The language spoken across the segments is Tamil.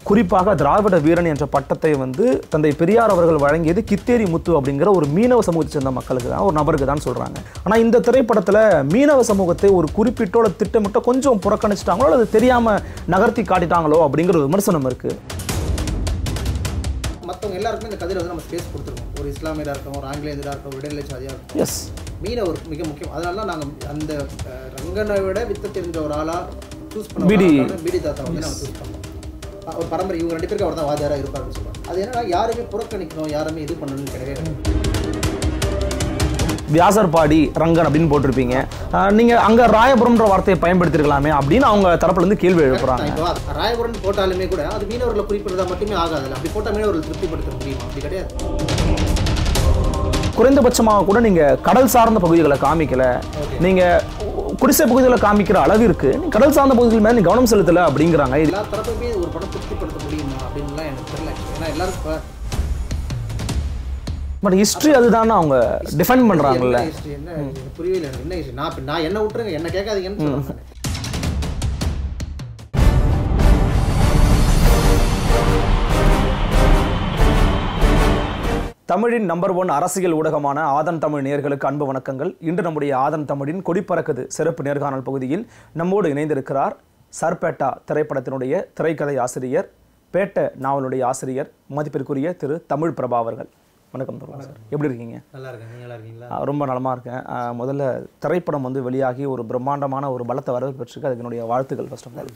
குறிப்பாக திராவிட வீரன் என்ற பட்டத்தை வந்து தந்தை பெரியார் அவர்கள் வழங்கியது கித்தேரி முத்து அப்படிங்கிற ஒரு மீனவ சமூகத்தை சேர்ந்த மக்களுக்கு தான் ஒரு நபருக்கு தான் சொல்றாங்க ஆனா இந்த திரைப்படத்துல மீனவ சமூகத்தை ஒரு குறிப்பிட்டோட திட்டமிட்ட கொஞ்சம் புறக்கணிச்சிட்டாங்களோ அல்லது தெரியாம நகர்த்தி காட்டிட்டாங்களோ அப்படிங்கிற ஒரு விமர்சனம் இருக்கு மற்றவங்க எல்லாருக்குமே இந்த கதையில் வந்து நம்ம ஸ்பேஸ் கொடுத்துருக்கோம் ஒரு இஸ்லாமியராக இருக்கட்டும் ஒரு ஆங்கிலேயராக இருக்கட்டும் விடுதலை சாதியாக இருக்கட்டும் எஸ் மீனவர் மிக முக்கியம் அதனால தான் நாங்கள் அந்த அஹ், ரங்கனை விட வித்த தெரிஞ்ச ஒரு ஆளாக சூஸ் பண்ண பிடி. ஒரு ஆளான பிடி தாத்தா வந்து நம்ம சூஸ் பண்ணோம் அஹ், ஒரு பரம்பரை இவங்க ரெண்டு பேருக்கு அவர் தான் வாதியாராக இருப்பாருன்னு சொல்லுவாங்க அது என்னன்னா யாருமே புறக்கணிக்கணும் யாருமே இது பண்ணணும்னு கிடையவே கிடையாது வியாசர்பாடி ரங்கன் அப்படின்னு போட்டிருப்பீங்க ஆஹ் நீங்க அங்க ராயபுரம்ன்ற வார்த்தையை பயன்படுத்திருக்கலாமே அப்படின்னு அவங்க தரப்புல இருந்து கேள்வி எழுப்புறாங்க இப்போ அது ராயபுரம் போட்டாலுமே கூட அது மீனவர்களை குறிப்பிடுறதா மட்டுமே ஆகாதுல்ல அப்படி போட்டால் மீனவர்கள் திருப்திப்படுத்த முடியுமா அப்படி கிடையாது குறைந்தபட்சமாக கூட நீங்க கடல் சார்ந்த பகுதிகளை காமிக்கல நீங்க குடிசை பகுதிகளை காமிக்கிற அளவிற்கு நீங்க கடல் சார்ந்த பகுதிகள் மேல நீங்க கவனம் செலுத்தல அப்படிங்கிறாங்க இது எல்லா தரப்புமே ஒரு படம் திருப்திப்படுத்த முடியுமா அப்படின்லாம் எனக்கு தெரியல ஏன்னா எல்லாரும் இப்போ பட் ஹிஸ்டரி அதுதானே அவங்க டிஃபைன் பண்றாங்கல்ல என்ன history? என்ன எனக்கு புரியவே இல்லை எனக்கு என்ன history? நான் இப்ப- நான் என்ன விட்டுருங்க என்ன கேட்காதீங்கன்னு சொல்லுவேன் தமிழின் நம்பர் ஒன் அரசியல் ஊடகமான ஆதன் தமிழ் நேயர்களுக்கு அன்பு வணக்கங்கள் இன்று நம்முடைய ஆதன் தமிழின் கொடிப்பறக்குது சிறப்பு நேர்காணல் பகுதியில் நம்மோடு இணைந்திருக்கிறார் சர்பேட்டா திரைப்படத்தினுடைய திரைக்கதை ஆசிரியர் பேட்ட நாவலுடைய ஆசிரியர் மதிப்பிற்குரிய திரு தமிழ் பிரபா அவர்கள் வணக்கம் பிரபா சார் எப்படி இருக்கீங்க நல்லா இருக்கேன் நீங்க நல்லா இருக்கீங்களா ஆ, ரொம்ப நலமா இருக்கேன் ஆ, முதல்ல திரைப்படம் வந்து வெளியாகி ஒரு பிரம்மாண்டமான ஒரு பலத்தை வரவேற்பு பெற்றிருக்கு அதுக்கு என்னுடைய வாழ்த்துக்கள் ஃபர்ஸ்ட் ஆஃப் ஆல்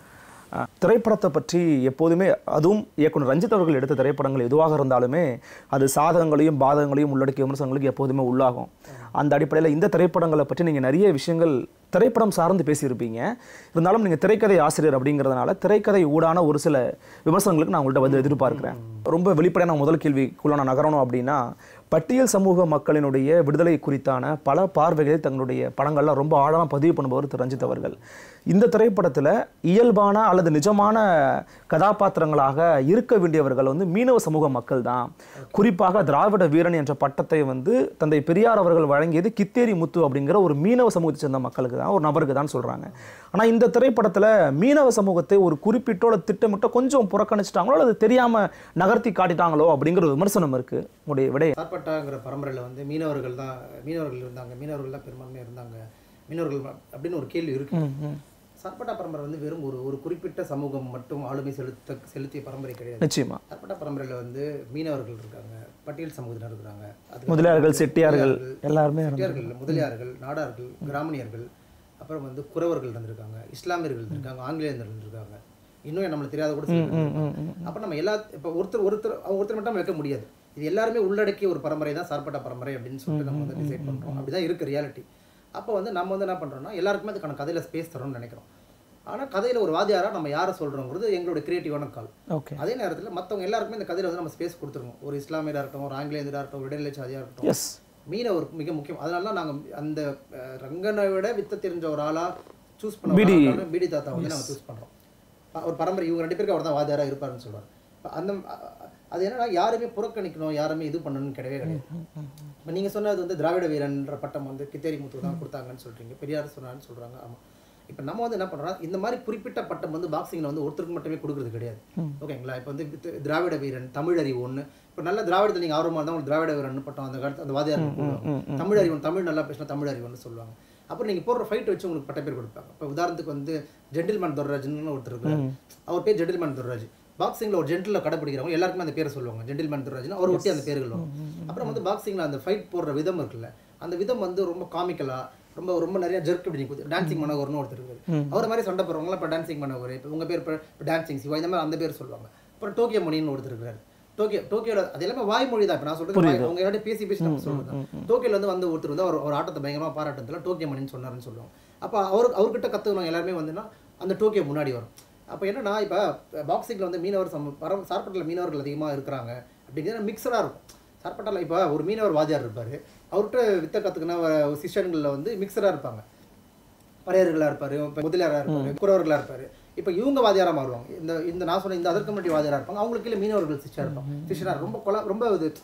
திரைப்படத்தை பற்றி எப்போதுமே அதுவும் இயக்குனர் ரஞ்சித் அவர்கள் எடுத்த திரைப்படங்கள் எதுவாக இருந்தாலுமே அது சாதகங்களையும் பாதகங்களையும் உள்ளடக்கிய விமர்சனங்களுக்கு எப்போதுமே உள்ளாகும் அந்த அடிப்படையில் இந்த திரைப்படங்களை பற்றி நீங்கள் நிறைய விஷயங்கள் திரைப்படம் சார்ந்து பேசியிருப்பீங்க இருந்தாலும் நீங்கள் திரைக்கதை ஆசிரியர் அப்படிங்கிறதுனால திரைக்கதை ஊடான ஒரு சில விமர்சனங்களுக்கு நான் உங்கள்கிட்ட வந்து எதிர்பார்க்கிறேன் ரொம்ப வெளிப்படையான முதல் கேள்விக்குள்ள நான் நகரணும் அப்படின்னா பட்டியல் சமூக மக்களினுடைய விடுதலை குறித்தான பல பார்வைகளை தங்களுடைய படங்கள்ல ரொம்ப ஆழமாக பதிவு பண்ணுபவர் திரு ரஞ்சித் அவர்கள் இந்த திரைப்படத்தில் இயல்பான அல்லது நிஜமான கதாபாத்திரங்களாக இருக்க வேண்டியவர்கள் வந்து மீனவ சமூக மக்கள் தான் குறிப்பாக திராவிட வீரன் என்ற பட்டத்தை வந்து தந்தை பெரியார் அவர்கள் வழங்கியது கித்தேரி முத்து அப்படிங்கிற ஒரு மீனவ சமூகத்தை சேர்ந்த மக்களுக்கு தான் ஒரு நபருக்கு தான் சொல்றாங்க ஆனா இந்த திரைப்படத்துல மீனவ சமூகத்தை ஒரு குறிப்பிட்டோட திட்டமிட்ட கொஞ்சம் புறக்கணிச்சிட்டாங்களோ அல்லது தெரியாம நகர்த்தி காட்டிட்டாங்களோ அப்படிங்கிற ஒரு விமர்சனம் இருக்கு உங்களுடைய விடை சார்பட்டாங்கிற பரம்பரையில் வந்து மீனவர்கள் தான் மீனவர்கள் இருந்தாங்க மீனவர்கள் தான் பெரும்பான்மையாக இருந்தாங்க மீனவர்கள் ம- அப்படின்னு ஒரு கேள்வி இருக்கு சார்பட்டா பரம்பரை வந்து வெறும் ஒரு ஒரு குறிப்பிட்ட சமூகம் மட்டும் ஆளுமை செலுத்த செலுத்திய பரம்பரை கிடையாது நிச்சயமா சார்பட்டா பரம்பரையில் வந்து மீனவர்கள் இருக்காங்க பட்டியல் சமூகத்தினர் இருக்கிறாங்க அதுக்கு முதலியார்கள் செட்டியார்கள் எல்லாருமே செட்டியார்கள் இல்ல, முதலியார்கள் நாடார்கள் கிராமணியர்கள் அப்புறம் வந்து குறவர்கள் இருந்திருக்காங்க இஸ்லாமியர்கள் இருந்திருக்காங்க ஆங்கிலேயர்கள் இருந்திருக்காங்க இன்னும் நம்மளுக்கு தெரியாத கூட சில பேர் இருக்காங்க. அப்ப நம்ம எல்லா இப்போ ஒருத்தர் ஒருத்தர் அவங்க ஒருத்தர் மட்டும் நம்ம வைக்க முடியாது இது எல்லாருமே உள்ளடக்கிய ஒரு பரம்பரை தான் சார்பட்ட பரம்பரை அப்படின்னு சொல்லிட்டு நம்ம வந்து டிசைட் பண்றோம் அப்படிதான் இருக்கு ரியாலிட்டி அப்போ வந்து நம்ம வந்து என்ன பண்றோம்னா எல்லாருக்குமே அதுக்கான கதையில ஸ்பேஸ் தரோம்னு நினைக்கிறோம் ஆனா கதையில ஒரு வாதியாரா நம்ம யாரை சொல்றோங்கிறது எங்களோட கிரியேட்டிவான கால் ஓகே அதே நேரத்துல மத்தவங்க எல்லாருக்குமே இந்த கதையில வந்து நம்ம ஸ்பேஸ் கொடுத்துருக்கோம் ஒரு இஸ்லாமியராக இருக்கட்டும் ஒரு ஆங்கிலேயராக இருக்கட்டும் விடுதலை சாதியாக இருக்கட்டும் எஸ் மீனவர் மிக முக்கியம் அதனால தான் நாங்கள் அந்த அஹ், ரங்கனை விட வித்த தெரிஞ்ச ஒரு ஆளா சூஸ் பிடி. பண்ண பிடி தாத்தா வந்து நாங்கள் சூஸ் பண்ணுறோம் ஒரு பரம்பரை இவங்க ரெண்டு பேருக்கு அவர் தான் வாதியாராக இருப்பாருன்னு சொல்றாரு இப்ப அந்த அஹ், அது என்னன்னா யாருமே புறக்கணிக்கணும் யாருமே இது பண்ணணும்னு கிடையவே கிடையாது இப்போ நீங்கள் சொன்னது வந்து திராவிட வீரன்ற பட்டம் வந்து கித்தேரி முத்து தான் கொடுத்தாங்கன்னு சொல்றீங்க பெரியார் சொன்னான்னு சொல்றாங்க ஆமாம் இப்போ நம்ம வந்து என்ன பண்ணுறோம் இந்த மாதிரி குறிப்பிட்ட பட்டம் வந்து பாக்ஸிங்கில் வந்து ஒருத்தருக்கு மட்டுமே கொடுக்குறது கிடையாது ஓகேங்களா இப்போ வந்து தி- திராவிட வீரன் தமிழ் அறிவு ஒன்று இப்போ நல்ல திராவிடத்தில் நீங்கள் ஆர்வமாக இருந்தால் உங்களுக்கு திராவிட வீரன் பட்டம் அந்த காலத்து அந்த வாதியார் போடுவாங்க தமிழ் அறிவன் தமிழ் நல்லா பேசினா தமிழ் அறிவன் சொல்லுவாங்க அப்புறம் நீங்கள் போடுற ஃபைட் வச்சு உங்களுக்கு பட்ட பேர் கொடுப்பாங்க இப்போ உதாரணத்துக்கு வந்து ஜென்டில்மேன் துர்ராஜ்னு ஒருத்தர் இருக்காரு அவர் பேர் ஜென்டில்மேன் துர்ராஜ் பாக்ஸிங்கில் ஒரு ஜென்டில் கடைப்பிடிக்கிறவங்க எல்லாருக்குமே அந்த பேரை சொல்லுவாங்க ஜென்டில்மேன் துர்ராஜ்னு அவர் ஒட்டி அந்த பேர்கள் வரும் அப்புறம் வந்து பாக்ஸிங்கில் அந்த ஃபைட் போடுற விதம் இருக்குல்ல அந்த விதம் வந்து ரொம்ப காமிக்கலா ரொம்ப ரொம்ப நிறைய ஜெர்க் இப்படி நிற்குது டான்சிங் மனோகர்னு ஒருத்தர் இருக்காரு அவர் மாதிரி சண்டை போடுறவங்களாம் இப்போ டான்சிங் மனோகர் இப்போ உங்கள் பேர் இப்போ டான்சிங் சிவா இந்த மாதிரி அந்த பேர் சொல்லுவாங்க அப்புறம் டோக்கியோ மணின்னு ஒருத்தர் இருக்காரு டோக்கியோ டோக்கியோட அது எல்லாமே வாய்மொழி தான் இப்போ நான் சொல்றது வாய்- அவங்க எல்லாரும் பேசி பேசி நம்ம சொல்றது டோக்கியோல இருந்து வந்து ஒருத்தர் வந்து அவர் ஒரு ஆட்டத்தை பயங்கரமா பாராட்டத்தில் டோக்கியோ மணின்னு சொன்னாருன்னு சொல்லுவாங்க அப்போ அவர் அவர்கிட்ட கற்றுக்கணும் எல்லாருமே வந்துன்னா அந்த டோக்கியோ முன்னாடி வரும் அப்போ என்னன்னா இப்போ பாக்ஸிங்கில் வந்து மீனவர் சம பரம் சார்பட்டில் மீனவர்கள் அதிகமாக இருக்கிறாங்க அப்படிங்கிறது மிக்சடாக இருக்கும் சார்பட்டால இப்போ ஒரு மீனவர் வாதியார் இருப்பார் அவர்கிட்ட வித்த கற்றுக்கின சிஷன்களில் வந்து மிக்சடாக இருப்பாங்க பறையர்களாக இருப்பார் இப்போ முதலியாராக இருப்பார் குறவர்களாக இருப்பார் இப்போ இவங்க வாதியாரா மாறுவாங்க இந்த இந்த நான் சொன்ன இந்த அதற்கு முன்னாடி வாதியாரா இருப்பாங்க அவங்களுக்கு கீழே மீனவர்கள் சிஷ்யா இருப்பாங்க சிஷ்யரா ரொம்ப கொல ரொம்ப இது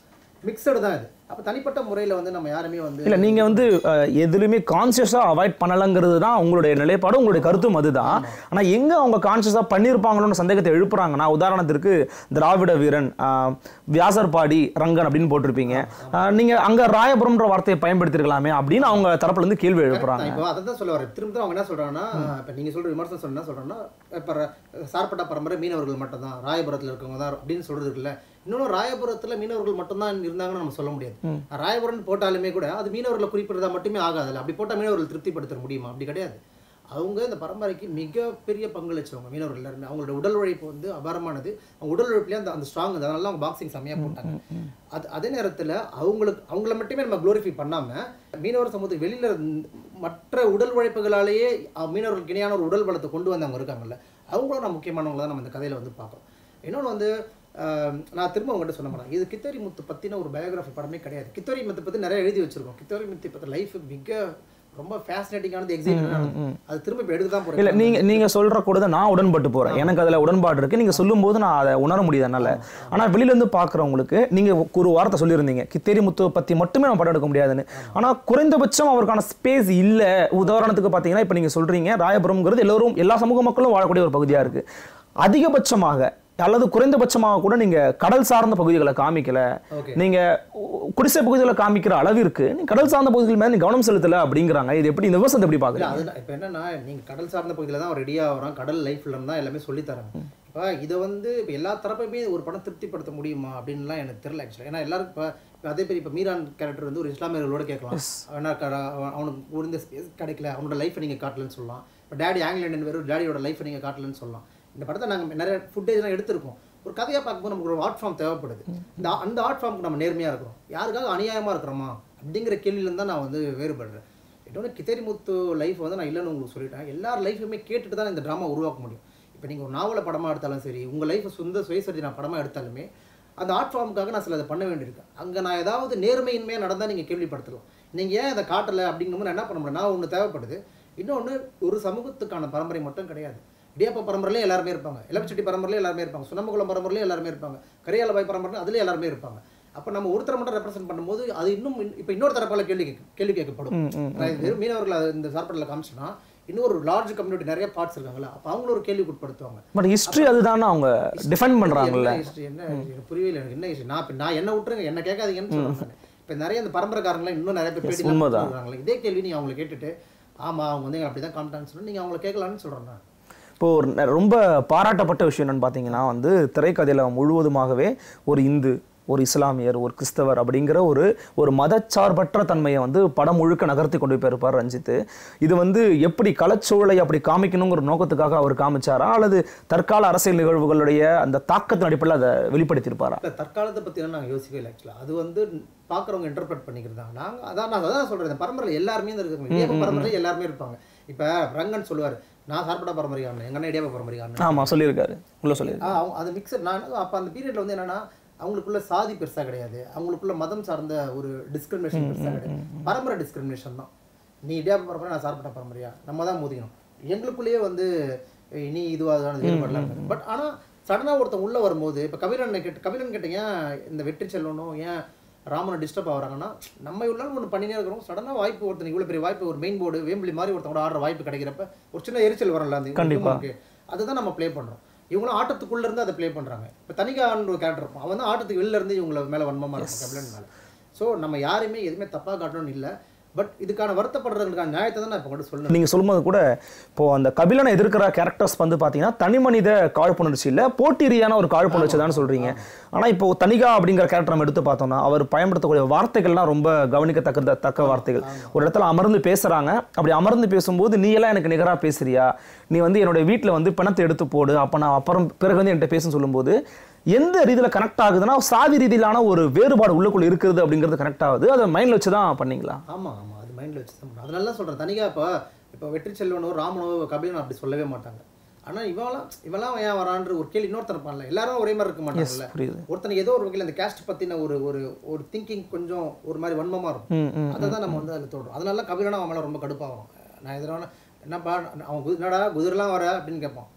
மிக்சடு தான் இது அப்போ தனிப்பட்ட முறையில் வந்து நம்ம யாருமே வந்து இல்ல நீங்க வந்து அஹ், எதுலையுமே கான்சியஸா அவாய்ட் பண்ணலங்கிறது தான் உங்களுடைய நிலைப்பாடு உங்களுடைய கருத்தும் அதுதான் ஆனா எங்க அவங்க கான்சியஸா பண்ணியிருப்பாங்களோன்னு சந்தேகத்தை எழுப்புறாங்கன்னா உதாரணத்திற்கு திராவிட வீரன் அஹ், வியாசர்பாடி ரங்கன் அப்படின்னு போட்டிருப்பீங்க அஹ், நீங்க அங்க ராயபுரம்ன்ற வார்த்தையை பயன்படுத்திருக்கலாமே அப்படின்னு அவங்க தரப்புல இருந்து கேள்வி எழுப்புறாங்க இப்போ அதை தான் சொல்ல வரேன் திரும்ப திரும்ப அவங்க என்ன சொல்றாங்கன்னா இப்போ நீங்க சொல்ற விமர்சனம் சொல்ல என்ன சொல்றாங்கன்னா இப்போ ர- சார்பட்டா பரம்பரை மீனவர்கள் மட்டும்தான் ராயபுரத்தில் இருக்கவங்க தான் அப்படின்னு சொல்றது இருக்குல்ல இன்னொன்று ராயபுரத்தில் மீனவர்கள் மட்டும்தான் இருந்தாங்கன்னு நம்ம சொல்ல முடியாது ராயபுரம் போட்டாலுமே கூட அது மீனவர்களை குறிப்பிடுறதா மட்டுமே ஆகாதுல்ல அப்படி போட்டால் மீனவர்கள் திருப்திப்படுத்த முடியுமா அப்படி கிடையாது அவங்க இந்த பரம்பரைக்கு மிகப்பெரிய பங்களிச்சவங்க மீனவர்கள் எல்லாருமே அவங்களோட உடல் உழைப்பு வந்து அபாரமானது அவங்க உடல் உழைப்புலேயே அந்த அந்த ஸ்ட்ராங் அதனால அவங்க பாக்ஸிங் செம்மையாக போட்டாங்க அது அதே நேரத்தில் அவங்களுக்கு அவங்கள மட்டுமே நம்ம க்ளோரிஃபை பண்ணாமல் மீனவர் சமூகத்துக்கு வெளியில் மற்ற உடல் உழைப்புகளாலேயே அஹ், மீனவர்களுக்கு இணையான ஒரு உடல் பலத்தை கொண்டு வந்தவங்க இருக்காங்கல்ல அவங்களும் நம்ம முக்கியமானவங்க தான் நம்ம இந்த கதையில் வந்து பார்க்குறோம் இன்னொன்று வந்து ஆஹ், நான் திரும்ப உங்கள்கிட்ட சொன்ன மாதிரி இது கித்தரி முத்து பற்றின ஒரு பயோகிராஃபி படமே கிடையாது கித்தரி முத்து பற்றி நிறைய எழுதி வச்சிருக்கோம் கித்தரி முத்து பற்றி லைஃப் மிக ரொம்ப ஃபேசினேட்டிங்கானது எக்ஸைட்டிங் அது திரும்ப இப்போ எடுக்க தான் இல்ல போகிறேன் நீங்க நீங்க சொல்ற கூட தான் நான் உடன்பட்டு போறேன் எனக்கு அதுல உடன்பாடு இருக்கு நீங்க சொல்லும்போது நான் அதை உணர முடியுது என்னால ஆனா வெளியில இருந்து பாக்குறவங்களுக்கு நீங்க ஒரு வார்த்தை சொல்லியிருந்தீங்க கித்தேரி முத்துவை பத்தி மட்டுமே நம்ம படம் எடுக்க முடியாதுன்னு ஆனா குறைந்தபட்சம் அவருக்கான ஸ்பேஸ் இல்ல உதாரணத்துக்கு பாத்தீங்கன்னா இப்ப நீங்க சொல்றீங்க ராயபுரம்ங்கிறது எல்லாரும் எல்லா சமூக மக்களும் வாழக்கூடிய ஒரு பகுதியா இருக்கு அதிகபட்சமாக அல்லது குறைந்தபட்சமாக கூட நீங்க கடல் சார்ந்த பகுதிகளை காமிக்கல ஓகே நீங்க உ- குடிசை பகுதிகளை காமிக்கிற அளவிற்கு நீ கடல் சார்ந்த பகுதிகள் மேல நீ கவனம் செலுத்தல அப்படிங்கிறாங்க இது எப்படி இந்த விவசாயத்தை எப்படி இல்ல பாக்குறீங்க அதுதான் இப்போ என்னன்னா நீங்க கடல் சார்ந்த பகுதியில் தான் ரெடியாக வரோம் கடல் லைஃப்ல இருந்தால் எல்லாமே சொல்லித் தராங்க இப்போ இதை வந்து இப்போ எல்லா தரப்பையுமே ஒரு படம் திருப்திப்படுத்த முடியுமா அப்படின்லாம் எனக்கு தெரியல ஆக்சுவலாக ஏன்னா எல்லாரும் இப்போ இப்போ அதே பேர் இப்போ மீரான் கேரக்டர் வந்து ஒரு இஸ்லாமியர்களோட கேட்கலாம் அவனா கட- அவன் அவனுக்கு உறிந்த ஸ்பேஸ் கிடைக்கல அவனோட லைஃப்பை நீங்கள் காட்டலன்னு சொல்லலாம் இப்போ டேடி ஆங்கிலேண்டன் வெறும் டேடியோட லைஃப்பை நீங்கள் காட்டலன்னு சொல்லலாம் இந்த படத்தை நாங்கள் நிறைய ஃபுட்டேஜ்லாம் எடுத்திருக்கோம் ஒரு கதையாக பார்க்கும்போது நமக்கு ஒரு ஆர்ட் ஃபார்ம் தேவைப்படுது இந்த அந்த ஆர்ட் ஃபார்முக்கு நம்ம நேர்மையாக இருக்கிறோம் யாருக்காக அநியாயமாக இருக்கிறோமா அப்படிங்கிற கேள்வியிலேருந்து தான் நான் வந்து வேறுபடுறேன் இன்னொன்று கித்தரிமுத்து லைஃப் வந்து நான் இல்லைன்னு உங்களுக்கு சொல்லிட்டேன் எல்லார் லைஃபுமே கேட்டுட்டு தான் இந்த ட்ராமா உருவாக்க முடியும் இப்போ நீங்கள் ஒரு நாவலை படமாக எடுத்தாலும் சரி உங்கள் லைஃப்பை சொந்த சுயசரிதை நான் படமாக எடுத்தாலுமே அந்த ஆர்ட் ஃபார்முக்காக நான் சில அதை பண்ண வேண்டியிருக்கு அங்கே நான் ஏதாவது நேர்மையின்மையாக நடந்தால் நீங்கள் கேள்விப்படுத்தலாம் நீங்கள் ஏன் அதை காட்டலை அப்படிங்கும்போது நான் என்ன பண்ண முடியும் நான் ஒன்று தேவைப்படுது இன்னொன்று ஒரு சமூகத்துக்கான பரம்பரை மட்டும் கிடையாது இடியாப்ப பரம்பரையிலே எல்லாருமே இருப்பாங்க இளவச்செட்டி பரம்பரையிலே எல்லாருமே இருப்பாங்க சுனம்பகுளம் பரம்பரையிலே எல்லாருமே இருப்பாங்க கரியாலபாய் பரம்பரை அதுலேயே எல்லாருமே இருப்பாங்க அப்போ நம்ம ஒருத்தரை மட்டும் ரெப்ரசென்ட் பண்ணும்போது அது இன்னும் இப்போ இன்னொரு தரப்பால கேள்வி கேட்க கேள்வி கேட்கப்படும் நான் இது வெறும் மீனவர்கள் அதை இந்த சார்பட்டில் காமிச்சோன்னா இன்னும் ஒரு லார்ஜ் கம்யூனிட்டி நிறைய பார்ட்ஸ் இருக்காங்கல்ல அப்போ அவங்களும் ஒரு கேள்விக்கு உட்படுத்துவாங்க பட் ஹிஸ்டரி அதுதானே அவங்க டிஃபைன் பண்றாங்கல்ல என்ன history, என்ன எனக்கு புரியவே இல்லை எனக்கு என்ன history? நான் இப்ப நான் என்ன விட்டுருங்க என்ன கேட்காதீங்கன்னு சொல்றாங்க இப்போ நிறைய இந்த பரம்பரைக்காரங்களாம் இன்னும் நிறைய பேர் பேட்டி உண்மைதான். சொல்றாங்களே இதே கேள்வி நீங்க அவங்களை கேட்டுட்டு ஆமா அவங்க வந்து அப்படி தான் காமிட்டான்னு சொல்லி நீங்க அவங்களை கேட்கலான்னு சொல்றேன் நான் இப்போ ஒரு ந- ரொம்ப பாராட்டப்பட்ட விஷயம் என்னன்னு பார்த்தீங்கன்னா வந்து திரைக்கதையில முழுவதுமாகவே ஒரு இந்து ஒரு இஸ்லாமியர் ஒரு கிறிஸ்தவர் அப்படிங்கிற ஒரு ஒரு மதச்சார்பற்ற தன்மையை வந்து படம் முழுக்க நகர்த்தி கொண்டு போயிருப்பார் ரஞ்சித் இது வந்து எப்படி கலச்சூழலை அப்படி காமிக்கணுங்கிற நோக்கத்துக்காக அவர் காமிச்சாரா அல்லது தற்கால அரசியல் நிகழ்வுகளுடைய அந்த தாக்கத்தின் அடிப்படையில் அதை வெளிப்படுத்தியிருப்பாரா இல்லை தற்காலத்தை பற்றிலாம் நாங்கள் யோசிக்கவே இல்லை ஆக்சுவலாக அது வந்து பார்க்குறவங்க இன்டர்பிரட் பண்ணிக்கிறதாங்க நாங்கள் அதான் நான் அதான் சொல்கிறேன் பரம்பரையில் எல்லாருமே இந்த இருக்காங்க இடியாப்ப பரம்பரையில் எல்லாருமே இருப்பாங்க இப்போ ரங்கன் சொல்லுவார் நான் சார்பட்ட பரம்பரைக்காரன் எங்கன்னா இடியாப்ப பரம்பரைக்காரன் ஆமா சொல்லியிருக்காரு உள்ள சொல்லியிருக்காரு ஆ, அவங்க- அது மிக்சர் நான் அப்போ அந்த பீரியட்ல வந்து என்னன்னா அவங்களுக்குள்ள சாதி பெருசா கிடையாது அவங்களுக்குள்ள மதம் சார்ந்த ஒரு டிஸ்கிரிமினேஷன் பெருசா கிடையாது பரம்பரை டிஸ்கிரிமினேஷன் தான் நீ இடியாப்ப பரம்பரை நான் சார்பட்ட பரம்பரையா நம்ம தான் மோதிக்கணும் எங்களுக்குள்ளேயே வந்து ஏய், நீ இதுவாக வேறுபடலாம் பட் ஆனா சடனா ஒருத்தன் உள்ள வரும்போது இப்போ கபிலன் கேட்டு கபிலன் கேட்ட ஏன் இந்த வெற்றி செல்லணும் ஏன் ராமனை டிஸ்டர்ப் ஆகுறாங்கன்னா நம்ம இவ்வளோ ஒன்று பண்ணினே இருக்கிறோம் சடனாக வாய்ப்பு ஒருத்தன் இவ்வளோ பெரிய வாய்ப்பு ஒரு மெயின் போர்டு வேம்பிளி மாதிரி ஒருத்தன் கூட ஆடுற வாய்ப்பு கிடைக்கிறப்ப ஒரு சின்ன எரிச்சல் வரல அந்த கண்டிப்பா. இருக்கு அதுதான் நம்ம ப்ளே பண்றோம் இவங்களும் ஆட்டத்துக்குள்ள இருந்து அதை ப்ளே பண்றாங்க இப்போ தனிகான்னு ஒரு கேரக்டர் இருப்பான் அவன் தான் ஆட்டத்துக்கு வெளில இருந்து இவங்கள மேல வன்மமா இருக்கும் கபிலன் மேல ஸோ நம்ம யாரையுமே எதுவுமே தப்பா காட்டணும்னு இல்லை பட் இதுக்கான வருத்தப்படுறதுக்கான நியாயத்தை தான் நான் இப்போ கூட சொல்லணும் நீங்க சொல்லும்போது கூட இப்போ அந்த கபிலனை எதிர்க்கிற கேரக்டர்ஸ் வந்து பாத்தீங்கன்னா தனி மனித காழ்ப்புணர்ச்சி இல்ல போட்டி ரீதியான ஒரு காழ்ப்புணர்ச்சி தான் சொல்றீங்க ஆனா இப்போ தனிகா அப்படிங்கிற கேரக்டர் நம்ம எடுத்து பார்த்தோம்னா அவர் பயன்படுத்தக்கூடிய வார்த்தைகள்லாம் ரொம்ப கவனிக்கத்தக்க தக்க வார்த்தைகள் ஒரு இடத்துல அமர்ந்து பேசுறாங்க அப்படி அமர்ந்து பேசும்போது நீ எல்லாம் எனக்கு நிகரா பேசுறியா நீ வந்து என்னுடைய வீட்ல வந்து பணத்தை எடுத்து போடு அப்ப நான் அப்புறம் பிறகு வந்து என்கிட்ட பேசுன்னு சொல்லும்போது எந்த ரீதியில கனெக்ட் ஆகுதுன்னா சாதி ரீதியிலான ஒரு வேறுபாடு உள்ளுக்குள்ள இருக்குது அப்படிங்கிறது கனெக்ட் ஆகுது அதை மைண்ட்ல வச்சு தான் பண்ணீங்களா ஆமா ஆமா அது மைண்ட்ல வச்சு தான் பண்ணணும். அதனால தான் சொல்றேன் தனிகா இப்போ இப்போ வெற்றி செல்வனோ ராமனோ கபிலனோ அப்படி சொல்லவே மாட்டாங்க ஆனா இவெல்லாம் இவெல்லாம் ஏன் வரான்ற ஒரு கேள்வி இன்னொருத்தர் இருப்பான்ல எல்லாரும் ஒரே மாதிரி இருக்க எஸ் மாட்டாங்கல்ல புரியுது ஒருத்தனுக்கு ஏதோ ஒரு வகையில் அந்த கேஸ்ட் பத்தின ஒரு ஒரு ஒரு திங்கிங் கொஞ்சம் ஒரு மாதிரி வன்மமா இருக்கும் ம் ம் அதை தான் நம்ம வந்து அதில் தோடும் அதனால கபிலனா அவன் மேலே ரொம்ப கடுப்பாகும் நான் எதிரான என்னப்பா அவன் குதி- என்னடா குதிரெலாம் வர அப்படின்னு கேட்பான்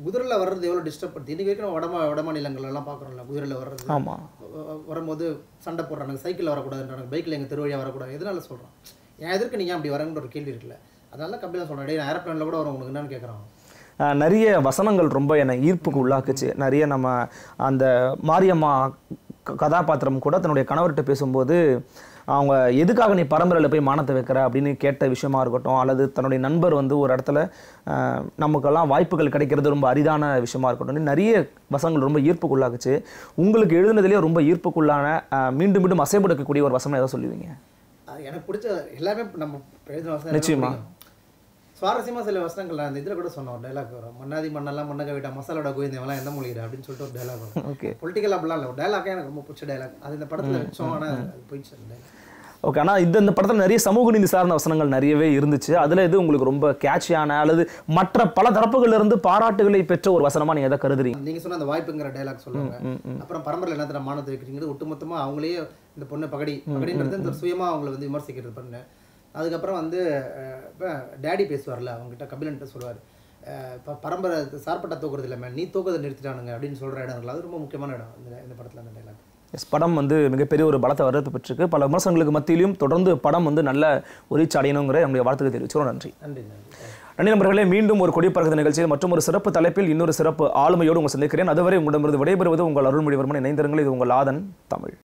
குதிரையில் வர்றது எவ்வளோ டிஸ்டர்ப் பண்ணுது இன்னைக்கு வரைக்கும் நம்ம வட வட மாநிலங்கள் எல்லாம் பார்க்குறோம்ல குதிரையில் வர்றது ஆமாம் வ- வரும்போது சண்டை போடுறாங்க சைக்கிளில் வரக்கூடாதுன்றாங்க பைக்கில் எங்கள் தெரு வழியாக வரக்கூடாது எதனால சொல்கிறோம் என் எதற்கு நீங்கள் அப்படி வரங்கிற ஒரு கேள்வி இருக்குல்ல அதனால கம்பெனியில் சொல்கிறேன் டேய் நான் ஏரோப்ளேனில் கூட வரும் உனக்கு என்னன்னு கேட்குறான் ஆஹ் நிறைய வசனங்கள் ரொம்ப என்னை ஈர்ப்புக்கு உள்ளாக்குச்சு நிறைய நம்ம அந்த மாரியம்மா க- கதாபாத்திரம் கூட தன்னுடைய கணவர்கிட்ட பேசும்போது அவங்க எதுக்காக நீ பரம்பரையில் போய் மானத்தை வைக்கிற அப்படின்னு கேட்ட விஷயமா இருக்கட்டும் அல்லது தன்னுடைய நண்பர் வந்து ஒரு இடத்துல ஆஹ் நமக்கெல்லாம் வாய்ப்புகள் கிடைக்கிறது ரொம்ப அரிதான விஷயமா இருக்கட்டும் நிறைய வசனங்கள் ரொம்ப ஈர்ப்புக்கு உள்ளாக்குச்சு உங்களுக்கு எழுதுனதுலேயே ரொம்ப ஈர்ப்புக்குள்ளான ஆஹ் மீண்டும் மீண்டும் அசைப்படுக்கக்கூடிய ஒரு வசனம் எதை சொல்லுவீங்க அது எனக்கு பிடிச்ச எல்லாமே நம்ம எழுதின வசனம் நிச்சயமா. சுவாரஸ்யமாக சில வசனங்கள் நான் இந்த இதில் கூட சொன்னேன் ஒரு டைலாக் வரும் மன்னாதி மண்ணெல்லாம் மண்ணக விட்டா மசாலோட கோயந்தவெல்லாம் எந்த மொழிகிறா அப்படின்னு சொல்லிட்டு ஒரு டைலாக் வரும் ஓகே பொலிட்டிக்கல் அப்படிலாம் இல்லை ஒரு டைலாக்கே எனக்கு ரொம்ப பிடிச்ச டைலாக் அது இந்த படத்தில் வச்சோம் ஆனால் அது போயிடுச்சு அந்த dialogue. ஓகே ஆனால் இந்த இந்த படத்தில் நிறைய சமூக நீதி சார்ந்த வசனங்கள் நிறையவே இருந்துச்சு அதில் இது உங்களுக்கு ரொம்ப கேட்சியான அல்லது மற்ற பல தரப்புகள்ல இருந்து பாராட்டுகளை பெற்ற ஒரு வசனமா நீங்க எதை கருதுறீங்க நீங்க சொன்ன அந்த வாய்ப்புங்கிற டைலாக் சொல்லுவாங்க ம், ம். அப்புறம் பரம்பரையில் என்ன தர மானத்தை வைக்கிறீங்கிறது ஒட்டுமொத்தமா அவங்களே இந்த பொண்ணு பகடி பகடின்றது இந்த சுயமா அவங்கள வந்து விமர்சிக்கிறது பண்ணு அதுக்கப்புறம் வந்து அஹ், இப்ப டேடி பேசுவார்ல அவங்ககிட்ட கபிலன்ட்ட சொல்லுவார் இப்போ பரம்பரை சார்பட்டா தூக்குறது இல்லை மேம் நீ தூக்கத்தை நிறுத்திட்டானுங்க அப்படின்னு சொல்ற இடம் இருக்குல்ல அது ரொம்ப முக்கியமான இடம் இந்த இந்த படத்துல அந்த டைலாக் எஸ் படம் வந்து மிகப்பெரிய ஒரு பலத்தை வரவேற்பு பெற்றிருக்கு பல விமர்சனங்களுக்கு மத்தியிலும் தொடர்ந்து படம் வந்து நல்ல ஒரு ரீச் அடையணுங்கிற நம்முடைய வாழ்த்துக்களை தெரிவிச்சோம் நன்றி நன்றி நன்றி நன்றி நண்பர்களே மீண்டும் ஒரு கொடிப்பறக்க நிகழ்ச்சியில் மற்றும் ஒரு சிறப்பு தலைப்பில் இன்னொரு சிறப்பு ஆளுமையோடு உங்களை சந்திக்கிறேன் அதுவரை உங்களிடமிருந்து விடைபெறுவது உங்கள் அருள்மொழிவர்மன் இணைந்திருங்கள் இது உங்கள் ஆதன் தமிழ்